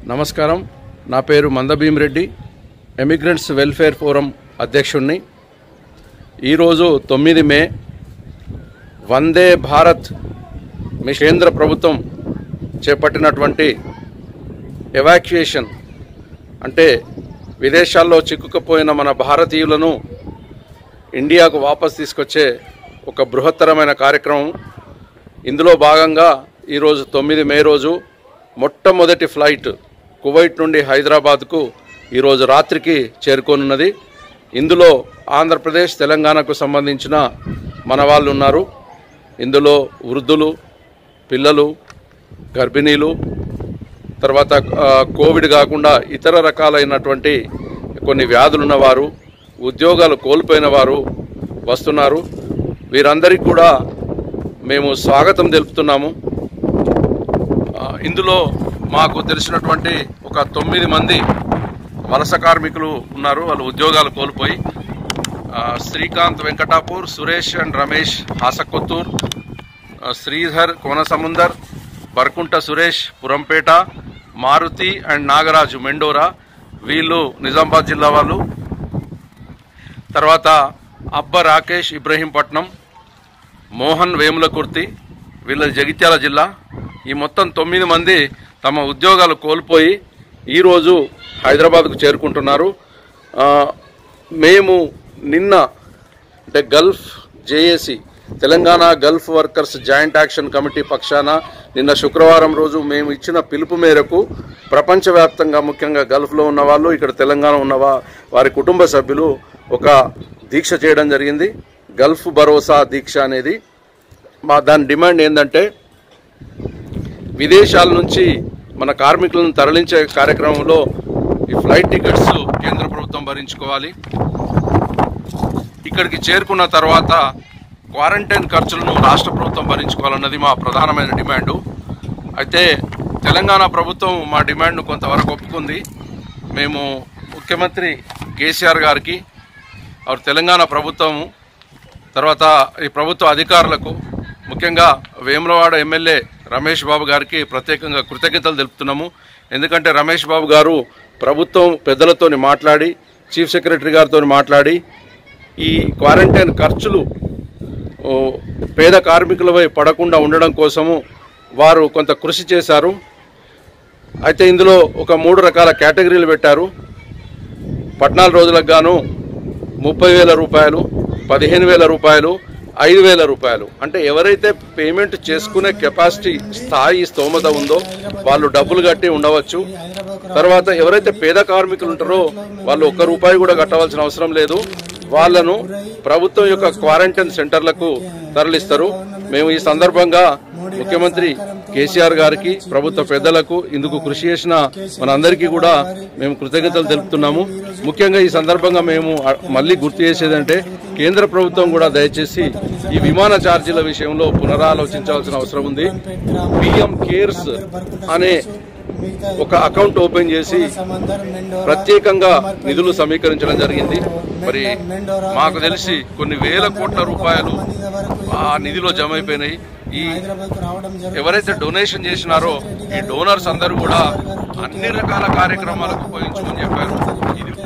నమస్కారం నా పేరు Mandabhim Reddy emigrants welfare forum అధ్యక్షుణ్ణి ఈరోజు తొమ్మిది మే వందే భారత్ మీ కేంద్ర ప్రభుత్వం చేపట్టినటువంటి ఎవాక్యుయేషన్ అంటే విదేశాల్లో చిక్కుకుపోయిన మన భారతీయులను ఇండియాకు వాపస్ తీసుకొచ్చే ఒక బృహత్తరమైన కార్యక్రమం ఇందులో భాగంగా ఈరోజు తొమ్మిది మే రోజు మొట్టమొదటి ఫ్లైట్ కువైట్ నుండి హైదరాబాద్కు ఈరోజు రాత్రికి చేరుకోనున్నది ఇందులో ఆంధ్రప్రదేశ్ తెలంగాణకు సంబంధించిన మన వాళ్ళు ఉన్నారు ఇందులో వృద్ధులు పిల్లలు గర్భిణీలు తర్వాత ఆ, కోవిడ్ కాకుండా ఇతర రకాలైనటువంటి కొన్ని వ్యాధులు ఉన్నవారు ఉద్యోగాలు కోల్పోయిన వారు వస్తున్నారు వీరందరికీ కూడా మేము స్వాగతం తెలుపుతున్నాము ఆ, ఇందులో మాకు తెలిసినటువంటి ఒక తొమ్మిది మంది వలస కార్మికులు ఉన్నారు వాళ్ళు ఉద్యోగాలు కోల్పోయి ఆ, శ్రీకాంత్ వెంకటాపూర్ సురేష్ అండ్ రమేష్ హాసకొత్తూర్ ఆ, శ్రీధర్ కోనసముందర్ బర్కుంట సురేష్ పురంపేట మారుతి అండ్ నాగరాజు మెండోరా వీళ్ళు నిజామాబాద్ జిల్లా వాళ్ళు తర్వాత అబ్బ రాకేష్ ఇబ్రహీంపట్నం మోహన్ వేములకుర్తి వీళ్ళ జగిత్యాల జిల్లా ఈ మొత్తం తొమ్మిది మంది తమ ఉద్యోగాలు కోల్పోయి ఈరోజు హైదరాబాద్కు చేరుకుంటున్నారు ఆ, మేము నిన్న అంటే gulf JAC Telangana gulf workers joint action committee పక్షాన నిన్న శుక్రవారం రోజు మేము ఇచ్చిన పిలుపు మేరకు ప్రపంచవ్యాప్తంగా ముఖ్యంగా గల్ఫ్లో ఉన్న వాళ్ళు ఇక్కడ తెలంగాణ ఉన్న వా- వారి కుటుంబ సభ్యులు ఒక దీక్ష చేయడం జరిగింది గల్ఫ్ భరోసా దీక్ష అనేది మా దాని డిమాండ్ ఏంటంటే విదేశాల నుంచి మన కార్మికులను తరలించే కార్యక్రమంలో ఈ ఫ్లైట్ టికెట్స్ కేంద్ర ప్రభుత్వం భరించుకోవాలి ఇక్కడికి చేరుకున్న తర్వాత క్వారంటైన్ ఖర్చులను రాష్ట్ర ప్రభుత్వం భరించుకోవాలన్నది మా ప్రధానమైన డిమాండు అయితే తెలంగాణ ప్రభుత్వం మా డిమాండ్ను కొంతవరకు ఒప్పుకుంది మేము ముఖ్యమంత్రి కేసీఆర్ గారికి ఆరు తెలంగాణ ప్రభుత్వము తర్వాత ఈ ప్రభుత్వ అధికారులకు ముఖ్యంగా వేములవాడ ఎమ్మెల్యే రమేష్ బాబు గారికి ప్రత్యేకంగా కృతజ్ఞతలు తెలుపుతున్నాము ఎందుకంటే రమేష్ బాబు గారు ప్రభుత్వం పెద్దలతోని మాట్లాడి చీఫ్ సెక్రటరీ గారితో మాట్లాడి ఈ క్వారంటైన్ ఖర్చులు ఓ, పేద కార్మికులపై పడకుండా ఉండడం కోసము వారు కొంత కృషి చేశారు అయితే ఇందులో ఒక మూడు రకాల కేటగిరీలు పెట్టారు పద్నాలుగు రోజులకు గాను ముప్పై వేల రూపాయలు పదిహేను వేల రూపాయలు ఐదు వేల రూపాయలు అంటే ఎవరైతే పేమెంట్ చేసుకునే కెపాసిటీ స్థాయి స్తోమత ఉందో వాళ్ళు డబ్బులు కట్టి ఉండవచ్చు తర్వాత ఎవరైతే పేద కార్మికులు ఉంటారో వాళ్ళు ఒక్క రూపాయి కూడా కట్టవలసిన అవసరం లేదు వాళ్ళను ప్రభుత్వం యొక్క క్వారంటైన్ సెంటర్లకు తరలిస్తారు మేము ఈ సందర్భంగా ముఖ్యమంత్రి కేసీఆర్ గారికి ప్రభుత్వ పెద్దలకు ఇందుకు కృషి చేసిన మనందరికీ కూడా మేము కృతజ్ఞతలు తెలుపుతున్నాము ముఖ్యంగా ఈ సందర్భంగా మేము అ- మళ్ళీ గుర్తు చేసేదంటే కేంద్ర ప్రభుత్వం కూడా దయచేసి ఈ విమాన ఛార్జీల విషయంలో పునరాలోచించాల్సిన అవసరం ఉంది పిఎం కేర్స్ అనే ఒక అకౌంట్ ఓపెన్ చేసి ప్రత్యేకంగా నిధులు సమీకరించడం జరిగింది మరి మాకు తెలిసి కొన్ని వేల కోట్ల రూపాయలు ఆ నిధిలో జమ అయిపోయినాయి ఈ ఎవరైతే డొనేషన్ చేసినారో ఈ డోనర్స్ అందరూ కూడా అన్ని రకాల కార్యక్రమాలకు ఉపయోగించమని చెప్పారు ఇది